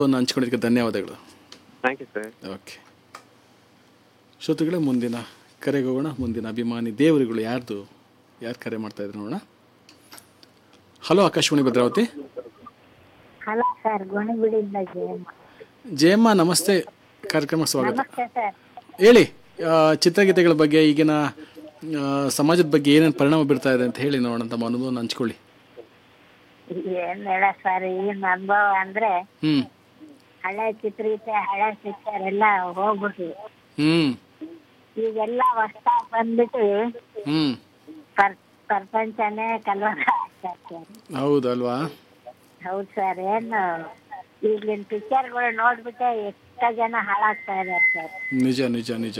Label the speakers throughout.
Speaker 1: ಒಂದು ಹಂಚ್ಕೊಂಡಿದ್ದಕ್ಕೆ ಧನ್ಯವಾದಗಳು
Speaker 2: thank you sir
Speaker 1: okay ಶ್ರೋತೃಗಳೇ ಮುಂದಿನ ಕರೆಗೆ ಹೋಗೋಣ ಮುಂದಿನ ಅಭಿಮಾನಿ ದೇವರುಗಳು ಯಾರ್ದು ಯಾರು ಕರೆ ಮಾಡ್ತಾ ಇದ್ರು ನೋಡೋಣ hello Akashvani Bhadravati
Speaker 3: hello sir ಗುಣಿಬಿಡಿಂದ ಜಯಮ್ಮ
Speaker 1: ಜಯಮ್ಮ ನಮಸ್ತೆ ಕಾರ್ಯಕ್ರಮ ಸ್ವಾಗತ
Speaker 3: ನಮಸ್ತೆ ಸರ್
Speaker 1: ಹೇಳಿ ಆ, ಚಿತ್ರಗೀತೆಗಳ ಬಗ್ಗೆ ಈಗಿನ ಆ, ಸಮಾಜದ ಬಗ್ಗೆ ಏನೇನು ಪರಿಣಾಮ ಬೀರ್ತಾ ಇದೆ ಅಂತ ಹೇಳಿ ನೋಡೋಣ ತಮ್ಮ ಅನುಭವನ ಹಂಚ್ಕೊಳ್ಳಿ
Speaker 3: ಏನ್ ಹೇಳ ಸರ್ ಈಗಿನ ಅನುಭವ ಅಂದ್ರೆ
Speaker 1: ಹ್ಞೂ
Speaker 3: ಹಳೆ ಚಿತ್ರಗೀತೆ ಹಳೆ ಪಿಕ್ಚರ್ ಎಲ್ಲ ಹೋಗ್ಬಿಟ್ಟು
Speaker 1: ಹ್ಞೂ
Speaker 3: ಈಗೆಲ್ಲ ಹೊಸ್ದಾಗ್ ಬಂದ್ಬಿಟ್ಟು
Speaker 1: ಹ್ಞೂ
Speaker 3: ಪರ್ ಪ್ರಪಂಚನೇ ಕಲ್ವರ ಆಗ್ತಾ ಸರ್
Speaker 1: ಹೌದಲ್ವಾ
Speaker 3: ಹೌದು ಸರ್ ಏನು ಈಗಿನ ಪಿಕ್ಚರ್ಗಳು ನೋಡ್ಬಿಟ್ಟೆ ಎಷ್ಟೋ ಜನ ಹಾಳಾಗ್ತಾ ಇದಾರೆ ಸರ್
Speaker 1: ನಿಜ ನಿಜ ನಿಜ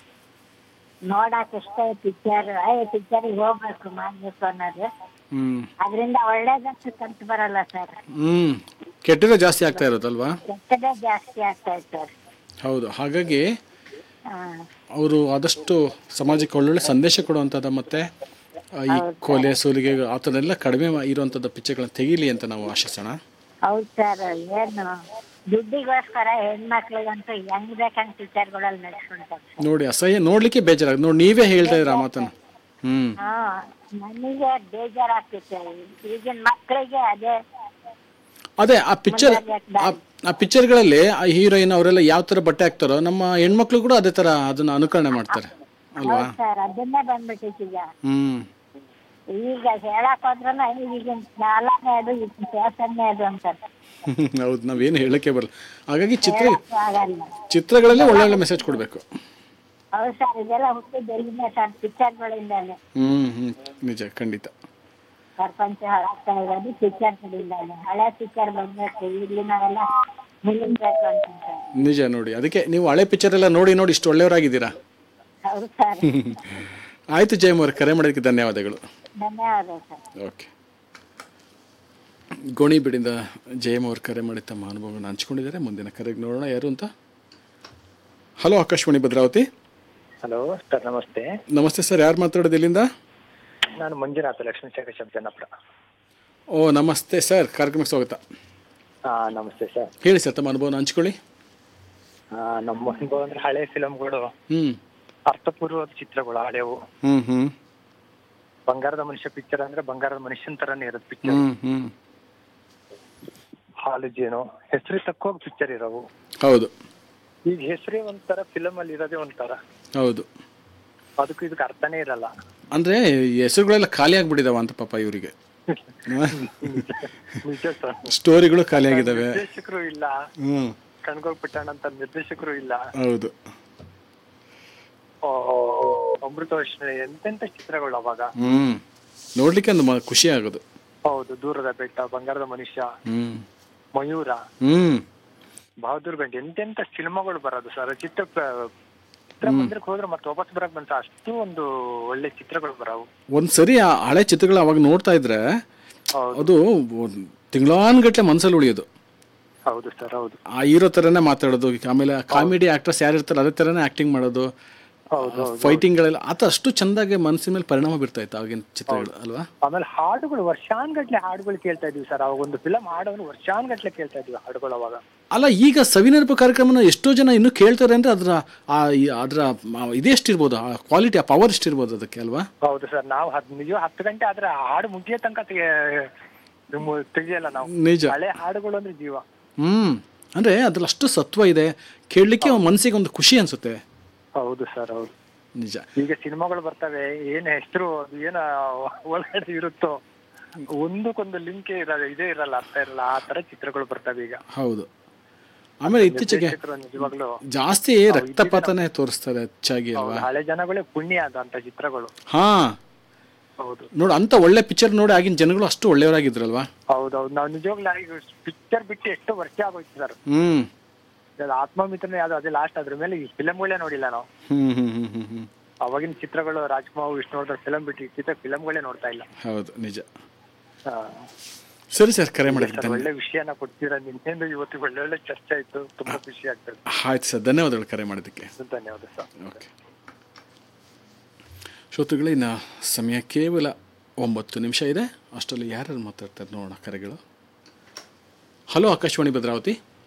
Speaker 3: ನೋಡಕ್ ಎಷ್ಟೇ ಪಿಕ್ಚರ್ ಏ ಪಿಕ್ಚರಿಗೆ ಹೋಗ್ಬೇಕು ಮಾಡ್ಬೇಕು ಅನ್ನೋದು
Speaker 1: ಹ್ಞೂ
Speaker 3: ಅದರಿಂದ ಒಳ್ಳೇದಂತೂ ಕಂತು ಬರಲ್ಲ ಸರ್
Speaker 1: ಹ್ಞೂ ಕೆಟ್ಟದೇ ಜಾಸ್ತಿ ಆಗ್ತಾ ಇರುತ್ತಲ್ವಾ
Speaker 3: ಕೆಟ್ಟದೇ ಜಾಸ್ತಿ ಆಗ್ತಾ ಇದೆ ಸರ್
Speaker 1: ಹೌದು ಹಾಗಾಗಿ
Speaker 3: ಹಾ
Speaker 1: ಅವರು ಆದಷ್ಟು ಸಮಾಜಕ್ಕೆ ಒಳ್ಳೊಳ್ಳೆ ಸಂದೇಶ ಕೊಡುವಂಥದ್ದು ಮತ್ತು ಈ ಕೊಲೆ ಸೋಲಿಗೆ ಆ ಥರದ್ದೆಲ್ಲ ಕಡಿಮೆ ಇರುವಂಥದ್ದು ಪಿಕ್ಚರ್ಗಳನ್ನ ತೆಗೀಲಿ ಅಂತ ನಾವು ಆಶಿಸೋಣ
Speaker 3: ಹೌದು ಸರ್ ಏನು ದುಡ್ಡಿಗೋಸ್ಕರ ಹೆಣ್ಮಕ್ಳಿಗಂತೂ ಹೆಂಗ್ ಬೇಕಂಗ್ ಪಿಕ್ಚರ್ಗಳಲ್ಲಿ ನಡೆಸ್ಕೊಂತಾರೆ
Speaker 1: ನೋಡಿ ಅಸಹ್ಯ ನೋಡಲಿಕ್ಕೆ ಬೇಜಾರಾಗ ನೋಡಿ ನೀವೇ ಹೇಳ್ತಾ ಇದ್ದೀರ ಆ ಮಾತನ್ನು ಹ್ಞೂ
Speaker 3: ಹಾ ನನಗೆ ಬೇಜಾರಾಗ್ತಿತ್ತು ಈಗಿನ ಮಕ್ಕಳಿಗೆ ಅದೇ
Speaker 1: ಅದೇ ಆ ಪಿಕ್ಚರ್ ಆ ಪಿಕ್ಚರ್ಗಳಲ್ಲಿ ಆ ಹೀರೋಯಿನ್ ಅವರೆಲ್ಲ ಯಾವ ಥರ ಬಟ್ಟೆ ಹಾಕ್ತಾರೋ ನಮ್ಮ ಹೆಣ್ಮಕ್ಳು ಕೂಡ ಅದೇ ಥರ ಅದನ್ನು ಅನುಕರಣೆ ಮಾಡ್ತಾರೆ ಅಲ್ವಾ
Speaker 3: ಸರ್ ಅದನ್ನೇ ಬಂದ್ಬಿಟ್ಟಿತ್ತು ಈಗ
Speaker 1: ಹ್ಞೂ
Speaker 3: ಈಗ ಹೇಳಕ್ ಹೋದ್ರೂ ಈಗಿನ ಕಾಲನೇ ಅದು ಈಗಿನ ಫ್ಯಾಷನ್ನೇ ಅದು ಅಂತಾರೆ
Speaker 1: ಹೌದು ನಾವೇನು ಹೇಳಕ್ಕೆ ಬರಲ್ಲ ಹಾಗಾಗಿ ಚಿತ್ರ
Speaker 3: ಹೇಳಕ್ಕೂ ಆಗಲ್ಲ
Speaker 1: ಚಿತ್ರಗಳಲ್ಲಿ ಒಳ್ಳೊಳ್ಳೆ ಮೆಸೇಜ್ ಕೊಡಬೇಕು
Speaker 3: ಹೌದು ಸರ್ ಇದೆಲ್ಲ ಹುಟ್ಟಿದ್ದು ಎಲ್ಲಿಂದ ಸರ್ ಪಿಕ್ಚರ್ಗಳಿಂದಾನೆ
Speaker 1: ಹ್ಞೂ ಹ್ಞೂ ನಿಜ ಖಂಡಿತ
Speaker 3: ಪ್ರಪಂಚ ಹಾಳಾಗ್ತಾ ಇರೋದು ಪಿಕ್ಚರ್ಗಳಿಂದಾನೆ ಹಳೆ ಪಿಕ್ಚರ್ ಬಂದ್ಬೇಕು ಇಲ್ಲಿ ನಾವೆಲ್ಲ ನಿಲ್ಲಿಸ್ಬೇಕು ಅಂತಾರೆ
Speaker 1: ನಿಜ ನೋಡಿ ಅದಕ್ಕೆ ನೀವು ಹಳೆ ಪಿಕ್ಚರ್ ಎಲ್ಲ ನೋಡಿ ನೋಡಿ ಇಷ್ಟು ಒಳ್ಳೆಯವರಾಗಿದ್ದೀರಾ
Speaker 3: ಹೌದು ಸರ್
Speaker 1: ಆಯಿತು ಜಯಮ್ ಅವ್ರೆ ಕರೆ ಮಾಡೋದಕ್ಕೆ ಧನ್ಯವಾದಗಳು
Speaker 3: ಧನ್ಯವಾದ ಸರ್
Speaker 1: ಓಕೆ ಗೋಣಿಬೀಡಿಂದ ಜಯಮ್ ಅವ್ರು ಕರೆ ಮಾಡಿ ತಮ್ಮ ಅನುಭವವನ್ನು ಹಂಚ್ಕೊಂಡಿದ್ದಾರೆ ಮುಂದಿನ ಕರೆಗೆ ನೋಡೋಣ ಯಾರು ಅಂತ hello Akashvani Bhadravati
Speaker 4: hello sir ನಮಸ್ತೆ
Speaker 1: ನಮಸ್ತೆ ಸರ್ ಯಾರು ಮಾತಾಡೋದು ಇಲ್ಲಿಂದ
Speaker 4: ನಾನು ಮಂಜುನಾಥ ಲಕ್ಷ್ಮೀ ಶೇಖರ್ ಶಬ್ದ ಜನಪುರ
Speaker 1: ಓ ನಮಸ್ತೆ ಸರ್ ಕಾರ್ಯಕ್ರಮಕ್ಕೆ ಸ್ವಾಗತ
Speaker 4: ಹಾ ನಮಸ್ತೆ ಸರ್
Speaker 1: ಹೇಳಿ ಸರ್ ತಮ್ಮ ಅನುಭವನ ಹಂಚ್ಕೊಳ್ಳಿ
Speaker 4: ಆ, ನಮ್ಮ ಅನುಭವ ಅಂದ್ರೆ ಹಳೆ ಫಿಲಮ್ಗಳು
Speaker 1: ಹ್ಞೂ
Speaker 4: ಅರ್ಥಪೂರ್ವದ ಚಿತ್ರಗಳು ಹಳೆವು
Speaker 1: ಹ್ಞೂ ಹ್ಞೂ
Speaker 4: ಬಂಗಾರದ ಮನುಷ್ಯ ಪಿಕ್ಚರ್ ಅಂದ್ರೆ ಬಂಗಾರದ ಮನುಷ್ಯನ ತರನೇ ಇರೋದು ಪಿಕ್ಚರ್
Speaker 1: ಹ್ಞೂ ಹ್ಞೂ
Speaker 4: ಹಾಲು ಜೇನು ಹೆಸರು ತಕ್ಕೋ ಪಿಕ್ಚರ್ ಇರೋವು
Speaker 1: ಹೌದು
Speaker 4: ಈಗ ಹೆಸರೇ ಒಂಥರ ಫಿಲಮ್ ಅಲ್ಲಿ ಇರೋದೇ ಒಂಥರ
Speaker 1: ಹೌದು
Speaker 4: ಅದಕ್ಕೂ ಇದಕ್ಕೆ ಅರ್ಥನೇ ಇರಲ್ಲ
Speaker 1: ಅಂದರೆ ಹೆಸರುಗಳೆಲ್ಲ ಖಾಲಿ ಆಗಿಬಿಟ್ಟಿದಾವ ಅಂತ ಪಾಪ ಇವರಿಗೆ
Speaker 4: ನಿಜ ಸರ್
Speaker 1: ಸ್ಟೋರಿಗಳು ಖಾಲಿ ಆಗಿದ್ದಾವೆ
Speaker 4: ನಿರ್ದೇಶಕರು ಇಲ್ಲ
Speaker 1: ಹ್ಞೂ
Speaker 4: ಕಣ್ಗೋಲ್ ಪಟ್ಟಣ ಅಂತ ನಿರ್ದೇಶಕರು ಇಲ್ಲ
Speaker 1: ಹೌದು
Speaker 4: ಆ, ಅಮೃತ ವರ್ಷ ಎಂತೆಂತ ಚಿತ್ರಗಳು ಅವಾಗ
Speaker 1: ಹ್ಞೂ ನೋಡ್ಲಿಕ್ಕೆ ಒಂದು ಮ- ಖುಷಿ ಆಗೋದು
Speaker 4: ಹೌದು ದೂರದ ಬೆಟ್ಟ ಬಂಗಾರದ ಮನುಷ್ಯ
Speaker 1: ಹ್ಞೂ
Speaker 4: ಮಯೂರ
Speaker 1: ಹ್ಞೂ
Speaker 4: ಬಹದ್ದೂರ್ ಗಂಟೆ ಎಂತೆಂತ ಸಿನಿಮಾಗಳು ಬರೋದು ಸರ್ ಚಿತ್ರ ಚಿತ್ರಮಂದಿರಕ್ಕೆ ಹೋದ್ರೆ ಮತ್ತೆ ವಾಪಸ್ ಬರಕ್ ಬಂತ ಅಷ್ಟು ಒಂದು ಒಳ್ಳೆ ಚಿತ್ರಗಳು ಬರವು
Speaker 1: ಒಂದು ಸರಿ ಆ ಹಳೆ ಚಿತ್ರಗಳು ಅವಾಗ ನೋಡ್ತಾ ಇದ್ರೆ
Speaker 4: ಹೌದು
Speaker 1: ಅದು ತಿಂಗಳಾನ್ಗಟ್ಲೆ ಮನಸ್ಸಲ್ಲಿ ಉಳಿಯೋದು
Speaker 4: ಹೌದು ಸರ್ ಹೌದು
Speaker 1: ಆ ಹೀರೋ ಥರನೇ ಮಾತಾಡೋದು ಆಮೇಲೆ ಕಾಮಿಡಿ ಆಕ್ಟರ್ಸ್ ಯಾರು ಇರ್ತಾರೆ ಅದೇ ಥರನೇ ಆ್ಯಕ್ಟಿಂಗ್ ಮಾಡೋದು
Speaker 4: ಹೌದು
Speaker 1: ಫೈಟಿಂಗ್ಗಳೆಲ್ಲ ಆತ ಅಷ್ಟು ಚೆಂದಾಗಿ ಮನಸ್ಸಿನ ಮೇಲೆ ಪರಿಣಾಮ ಬೀರ್ತಾ ಇತ್ತು ಆಗಿನ ಚಿತ್ರಗಳು ಅಲ್ವಾ
Speaker 4: ಆಮೇಲೆ ಹಾಡುಗಳು ವರ್ಷಾನ್ಗಟ್ಲೆ ಹಾಡುಗಳು ಕೇಳ್ತಾ ಇದೀವಿ ಸರ್ ಅವಾಗ ಒಂದು ಫಿಲಂ ಹಾಡೋನು ವರ್ಷಾನ್ಗಟ್ಲೆ ಕೇಳ್ತಾ ಇದೀವಿ ಹಾಡುಗಳು ಅವಾಗ
Speaker 1: ಅಲ್ಲ ಈಗ ಸವಿನೆನಪು ಕಾರ್ಯಕ್ರಮನ ಎಷ್ಟೋ ಜನ ಇನ್ನೂ ಕೇಳ್ತಾರೆ ಅಂದರೆ ಅದರ ಆ ಈ- ಅದರ ಮ- ಇದೇ ಎಷ್ಟಿರ್ಬೋದು ಆ ಕ್ವಾಲಿಟಿ ಆ ಪವರ್ ಎಷ್ಟಿರ್ಬೋದು ಅದಕ್ಕೆ ಅಲ್ವಾ
Speaker 4: ಹೌದು ಸರ್ ನಾವು ಹತ್ ನಿಜ ಹತ್ತು ಗಂಟೆ ಆದ್ರೆ ಆ ಹಾಡು ಮುಗಿಯೋ ತನಕ ತೆಗೆ- ಮು- ತೆಗಿಯಲ್ಲ ನಾವು
Speaker 1: ನಿಜ
Speaker 4: ಹಳೆ ಹಾಡುಗಳು ಅಂದ್ರೆ ಜೀವ
Speaker 1: ಹ್ಞೂ ಅಂದರೆ ಅದ್ರಲ್ಲಿ ಅಷ್ಟು ಸತ್ವ ಇದೆ ಕೇಳಲಿಕ್ಕೆ ಮನಸ್ಸಿಗೆ ಒಂದು ಖುಷಿ ಅನಿಸುತ್ತೆ
Speaker 4: ಹೌದು ಸರ್ ಹೌದು
Speaker 1: ನಿಜ
Speaker 4: ಈಗ ಸಿನಿಮಾಗಳು ಬರ್ತವೆ ಏನ್ ಹೆಸರು ಅದು ಏನ ಒಳಗಡೆ ಇರುತ್ತೋ ಒಂದಕ್ಕೊಂದು ಲಿಂಕ್ ಇರಲ್ಲ ಇದೇ ಇರಲ್ಲ ಅರ್ಥ ಇರಲ್ಲ ಆ ತರ ಚಿತ್ರಗಳು ಬರ್ತವೆ ಈಗ
Speaker 1: ಹೌದು ಆಮೇಲೆ ಇತ್ತೀಚೆಗೆ
Speaker 4: ನಿರ್ದೇಶಕರು ನಿಜವಾಗ್ಲೂ
Speaker 1: ಜಾಸ್ತಿ ರಕ್ತಪಾತನೇ ತೋರಿಸ್ತಾರೆ ಹೆಚ್ಚಾಗಿ
Speaker 4: ಹೌದು,
Speaker 1: ಅಲ್ವಾ
Speaker 4: ಹಳೆ ಜನಗಳೇ ಪುಣ್ಯ ಅದ ಅಂತ ಚಿತ್ರಗಳು
Speaker 1: ಹಾ
Speaker 4: ಹೌದು
Speaker 1: ನೋಡು ಅಂತ ಒಳ್ಳೆ ಪಿಕ್ಚರ್ ನೋಡಿ ಆಗಿನ ಜನಗಳು ಅಷ್ಟು ಒಳ್ಳೆಯವರಾಗಿದ್ರಲ್ವಾ
Speaker 4: ಹೌದೌದು ನಾವು ನಿಜವಾಗ್ಲೂ ಈಗ ಪಿಕ್ಚರ್ ಬಿಟ್ಟು ಎಷ್ಟು ವರ್ಷ ಆಗೋಯ್ತು ಸರ್
Speaker 1: ಹ್ಮ್
Speaker 4: ಆತ್ಮಮಿತ್ರನೇ ಯಾವ್ದು ಅದೇ ಲಾಸ್ಟ್ ಅದ್ರ ಮೇಲೆ ಈ ಫಿಲಮ್ಗಳೇ ನೋಡಿಲ್ಲ ನಾವು
Speaker 1: ಹ್ಮ್ ಹ್ಮ್ ಹ್ಮ್ ಹ್ಮ್ ಹ್ಮ್
Speaker 4: ಅವಾಗಿನ ಚಿತ್ರಗಳು ರಾಜ್ಕುಮಾರ್ ವಿಷ್ಣುವರ್ಧನ್ ಫಿಲಂ ಬಿಟ್ಟು ಇತ್ತಿತ್ತ ಫಿಲಮ್ಗಳೇ ನೋಡ್ತಾ ಇಲ್ಲ
Speaker 1: ಹೌದು ನಿಜ
Speaker 4: ಹಾ.
Speaker 1: ಸರಿ ಸರ್ ಕರೆ ಮಾಡಿ
Speaker 4: ಸರ್, ಒಳ್ಳೆ ವಿಷಯನ ಕೊಡ್ತೀರಾ ನಿನ್ನೆಂದು ಇವತ್ತು ಒಳ್ಳೆ ಒಳ್ಳೆ ಚರ್ಚೆ ಆಯ್ತು ತುಂಬಾ ಖುಷಿ ಆಗ್ತದೆ
Speaker 1: ಆಯ್ತು ಸರ್ ಧನ್ಯವಾದಗಳು ಕರೆ ಮಾಡೋದಕ್ಕೆ
Speaker 4: ಧನ್ಯವಾದ ಸರ್
Speaker 1: ಓಕೆ ಶ್ರೋತೃಗಳೇ ಇನ್ನು ಸಮಯ ಕೇವಲ ಒಂಬತ್ತು ನಿಮಿಷ ಇದೆ ಅಷ್ಟರಲ್ಲಿ ಯಾರ್ಯಾರು ಮಾತಾಡ್ತಾರೆ ನೋಡೋಣ ಕರೆಗಳು ಹಲೋ ಆಕಾಶವಾಣಿ ಭದ್ರಾವತಿ